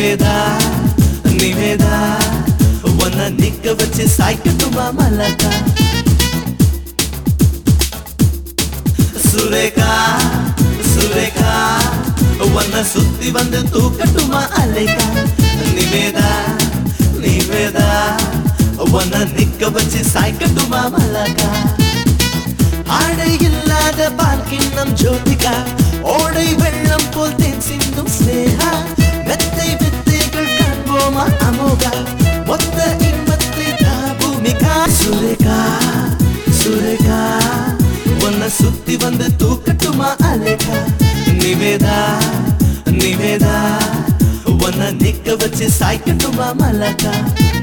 நிவேதா நிவேதா உன்னை நிக்க வச்சு சாய்க்கட்டுமா மலக்கா சுரேகா சுரேகா உன்னை சுத்தி வந்து தூக்கட்டுமா அலைக்கா நிவேதா நிவேதா உன்னை நிக்க வச்சு சாய்க்கட்டுமா மலக்கா ஆடை இல்லாத பால் கிண்ணம் ஜோதிகா ஓடை வெள்ளம் போல் தேன் சிந்தும் ஸ்னேகா மெத்தை வித்தைகள் காண்போமா அமோகா மொத்த இன்பத்தை தா பூமிகா சுரேகா சுரேகா உன்னை சுத்தி வந்து தூக்கட்டுமா அலைக்கா நிவேதா நிவேதா உன்னை நிக்க வச்சு சாய்க்கட்டுமா மலக்கா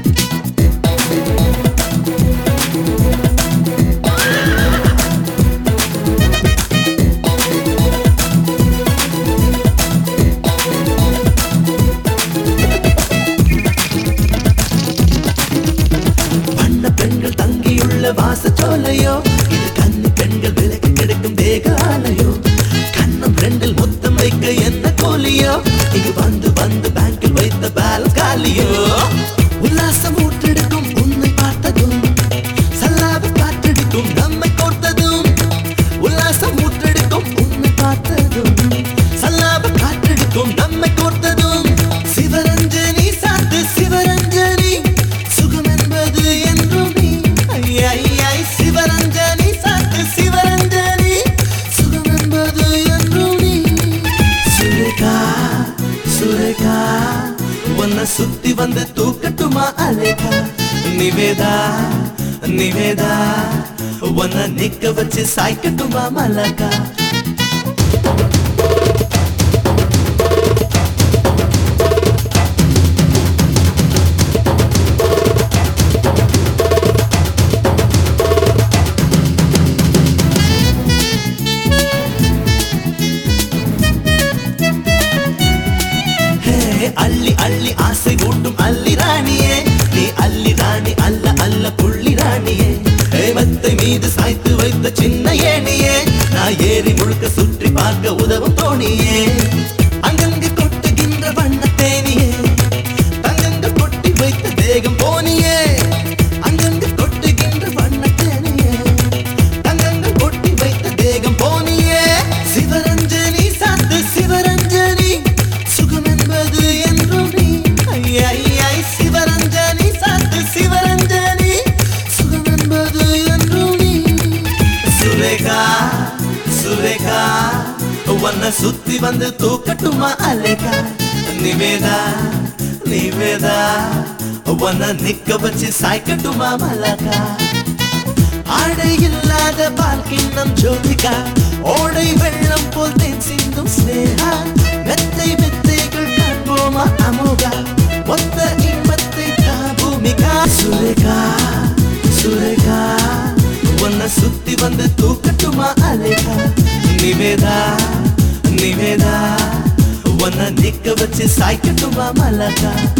வண்ண பெண்கள் தங்கியுள்ள வாசச்சோலையோ இது கண்ணு பெண்கள் விலக்கு கிடைக்கும் தேக ஆலையோ கண்ணம் ரெண்டில் முத்தம் வைக்க என்ன கோலியோ இங்கு வந்து வந்து பேங்கில் வைத்த பேல் காலியோ உல்லாசம் ஊற்றெடுக்கும் உன்னை பார்த்ததும் சல்லாப காற்றடிக்கும் நம்மை கோர்த்ததும் உல்லாசம் ஊற்றெடுக்கும் உன்னை பார்த்ததும் சல்லாப காற்றடிக்கும் நம்மை கோர்த்ததும் சிவரஞ்சனி சாத்து சிவரஞ்சனி சுகம் என்பது என்றும் நீ ஐயாய் சிவரஞ்சனி சாத்து சிவரஞ்சனி சுகம் என்பது என்றும் நீ சுரேகா சுரேகா உன்னை சுத்தி வந்து தூக்கட்டுமா அலேகா நிவேதா நிவேதா உன்னை நிக்க வச்சு சாய்க்கட்டுமா மலக்கா ஹே, அள்ளி அள்ளி ஆசை ஊட்டும் அள்ளி ராணியே நீ அள்ளி ராணி அல்ல அல்ல புள்ளி ராணியே ஹேமத்தை மீது சாய்த்து வைத்த சின்ன ஏணியே நான் ஏறி முழுக்க சுற்றி பார்க்க உதவும் தோணியே அங்கங்கு கொட்டுகின்ற வண்ண தேனியே தங்கங்கள் கொட்டி வைத்த தேகம் போனியே அங்கங்கு கொட்டுகின்ற வண்ண தேனியே தங்கங்கள் கொட்டி வைத்த தேகம் போனியே சிவரஞ்சனி சாத்து சிவரஞ்சனி சுகம் என்பது என்றும் நீ ஐயாய் சிவரஞ்சனி சாத்து சிவரஞ்சனி சுகம் என்பது என்றும் நீ சுரேகா சுரேகா உன்னை சுத்தி வந்து தூக்கட்டுமா அலேகா நிவேதா நிவேதா உன்னை நிக்க வச்சு சாய்க்கட்டுமா மலக்கா ஆடை இல்லாத பால் கிண்ணம் ஜோதிகா ஓடை வெள்ளம் போல் தேன் சிந்தும் ஸ்னேகா மெத்தை வித்தைகள் காண்போமா அமோகா மொத்த இன்பத்தை தா பூமிகா சுரேகா சுரேகா உன்னை சுத்தி வந்து தூக்கட்டுமா அலேகா நிவேதா நிவேதா உன்னை நிக்க வச்சு சாய்க்கட்டுமா மலக்கா